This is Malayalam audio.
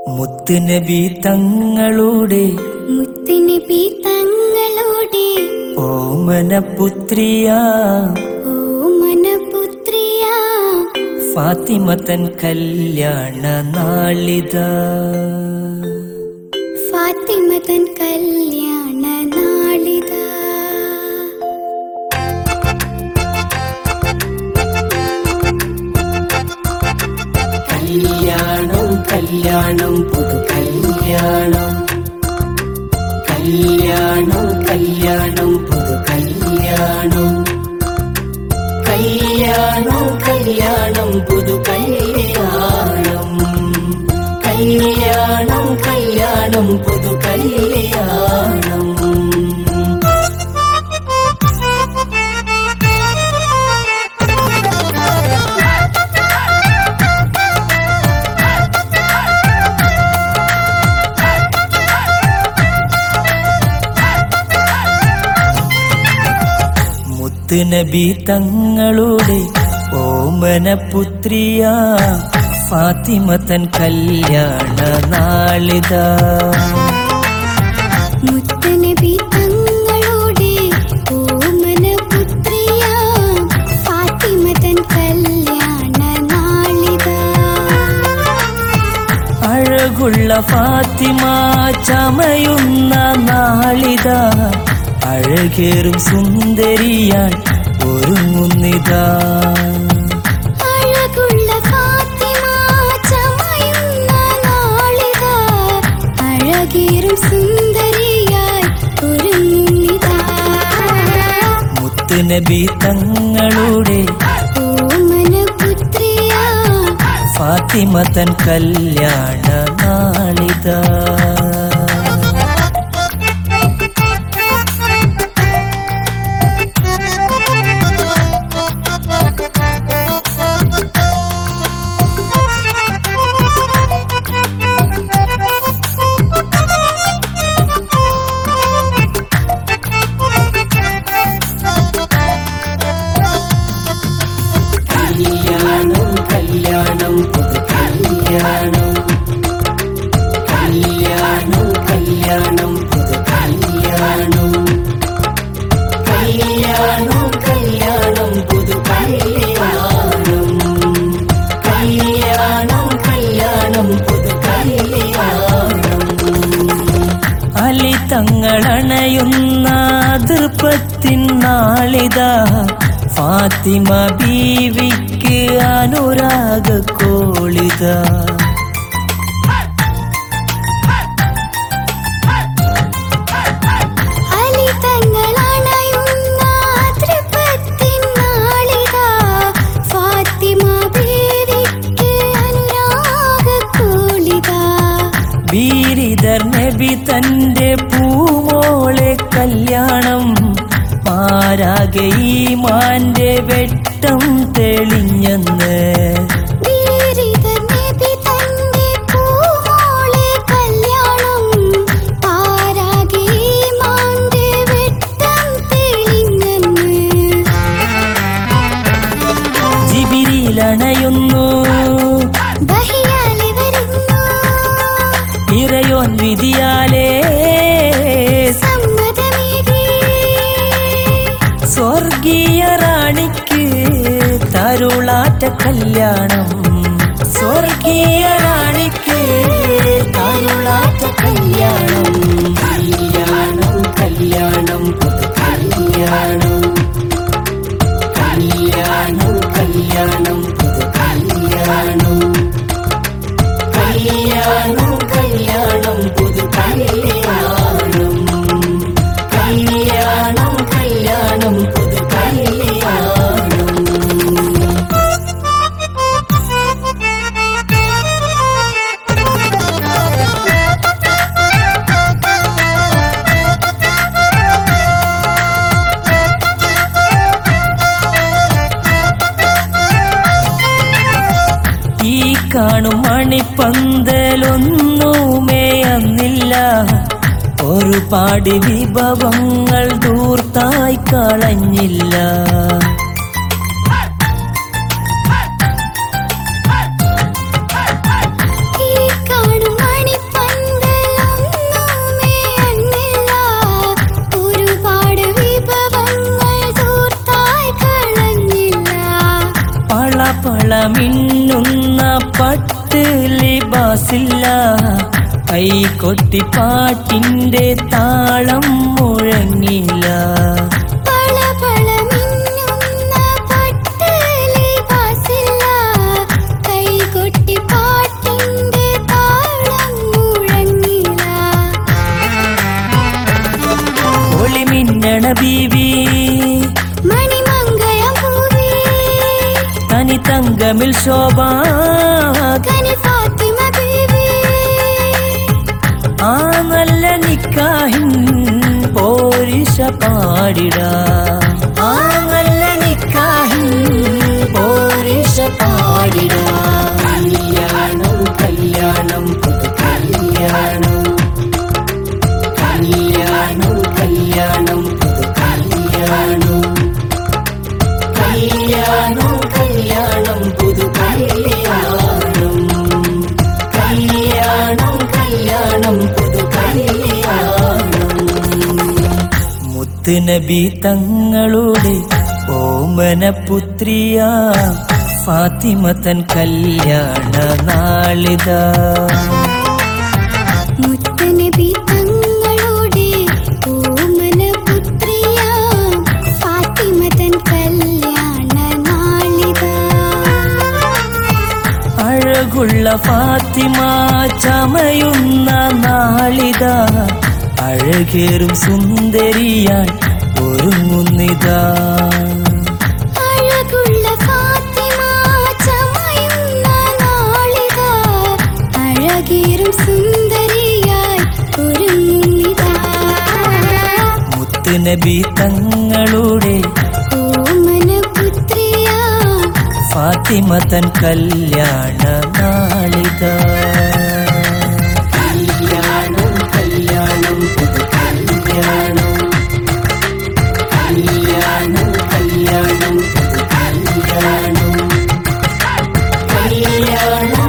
മുത്തുനബി തങ്ങളുടെ മുത്തുനബി തങ്ങളുടെ ഓമനപുത്രിയ ഓമനപുത്രിയ ഫാത്തിമ തൻ കല്യാണ നാളിത ഫാത്തിമ തൻ കല്യാണ നാളിത കല്യാണം കല്യാണം പുതു കല്യാണം കല്യാണം കല്യാണം പുതു കല്യാണം കല്യാണം കല്യാണം പുതു കല്യാണം കല്യാണം കല്യാണം പുതു കല്യാണം മുത്തുനബി തങ്ങളുടെ ഓമനപുത്രിയ ഫാത്തിമ തൻ കല്യാണ നാളിത മുത്തുനബി തങ്ങളുടെ ഓമനപുത്രിയ ഫാത്തിമ തൻ കല്യാണ നാളിത അഴകുള്ള ഫാത്തിമ ചമയുന്ന നാളിത അഴകേറും സുന്ദരിയാൻ ഒരുങ്ങുന്നിതാ അഴകുള്ള ഫാത്തിമ ചമയുന്ന നാളിത അഴകേറും സുന്ദരിയായി ഒരുങ്ങിനിതാ മുത്തുനബി തങ്ങളുടെ ഓമനപുത്രിയ ഫാത്തിമ തൻ കല്യാണ നാളിത കല്യാണം കല്യാണം പുതു കല്യാണം കല്യാണം കല്യാണം പുതു കല്യാണം കല്യാണം കല്യാണം പുതു കല്യാണം കല്യാണം കല്യാണം പുതു കല്യാണം അലി തങ്ങളണയുന്ന ദൃപ്പത്തിൻ നാളിതാ ഫാത്തിമ ബീവിക്ക് അനുരാഗ കോളിത അലി തങ്ങളണയുന്ന തൃപ്പത്തിൻ നാളിത ഫാത്തിമ ബീവിക്ക് അനുരാഗക്കോളിത ബീരിദർ നബി തന്റെ പൂമോളെ കല്യാണം മാരാകെ ഈ മാന്റെ വെട്ടം തെളിഞ്ഞെന്ന് വീരിത നബി തന്റെ പൂമോളെ കല്യാണം പാരാകെ മാന്റെ വെട്ടം തെളിഞ്ഞെന്ന് ജിബിരിയിലണയുന്നു ബഹിയാലെ വരുന്നു ഇറയോൻ വിധിയാലേ സമ്മതമേകി സ്വർഗീയ റാണിക്ക് തരുളാറ്റ കല്യാണം സ്വർഗീയ റാണിക്ക് തരുളാറ്റ കല്യാണം കല്യാണം കല്യാണം പുതു കല്യാണം കല്യാണം കല്യാണം പുതു കല്യാണം കല്യാണം കല്യാണം പുതു കല്യാണം കല്യാണം കല്യാണം പുതു കല്യാണം ഈ കാണും മണിപ്പന്തലൊന്നുമേ അന്നില്ല ഒരുപാട് വിഭവങ്ങൾ ദൂർത്തായി കളഞ്ഞില്ല ഈ കാണും മണി മിന്നുന്ന പട്ട് ലിബാസില്ല കൈകൊട്ടി പാട്ടിന്റെ താളം മുഴങ്ങില്ല പള പള മിന്നുന്ന പട്ട് ലിബാസില്ല കൈകൊട്ടി പാട്ടിന്റെ താളം മുഴങ്ങില്ല ഒളി മിന്നണ ബീവി മണിമംഗയം പൂവി തനി തങ്കമിൽ ശോഭ കനി ഫാത്തിമ ബീവി ആ നല്ല നിക്കാഹിൻ പോരിശ പാടിട ആ നല്ല നിക്കാഹിൻ പോരിശ പാടിട കല്യാണം കല്യാണം പുതു കല്യാണം കല്യാണം കല്യാണം പുതു കല്യാണം കല്യാണം കല്യാണം പുതു കല്യാണം കല്യാണം കല്യാണം പുതു കല്യാണം മുത്തുനബി തങ്ങളുടെ ഓമന പുത്രിയ ഫാത്തിമത്തൻ കല്യാണ നാളിതാ മുത്തനബി തങ്ങളുടെ ഓമന പുത്രിയ ഫാത്തിമ തൻ കല്യാണ നാളിതാ അഴകുള്ള ഫാത്തിമ ചമയുന്ന നാളിതാ അഴകേറും സുന്ദരിയാൻ ഒരുങ്ങുന്നിതാ അഴകുള്ള ഫാത്തിമ ചമയുന്ന നാളിതാ അഴകേറും സുന്ദരിയായി ഒരുങ്ങുന്നിതാ മുത്തുനബി തങ്ങളുടെ ഓമന പുത്രിയ ഫാത്തിമ തൻ കല്യാണ നാളിതാ കല്യാണം കല്യാണം പുതു കല്യാണം കല്യാണം കല്യാണം പുതു കല്യാണം കല്യാണം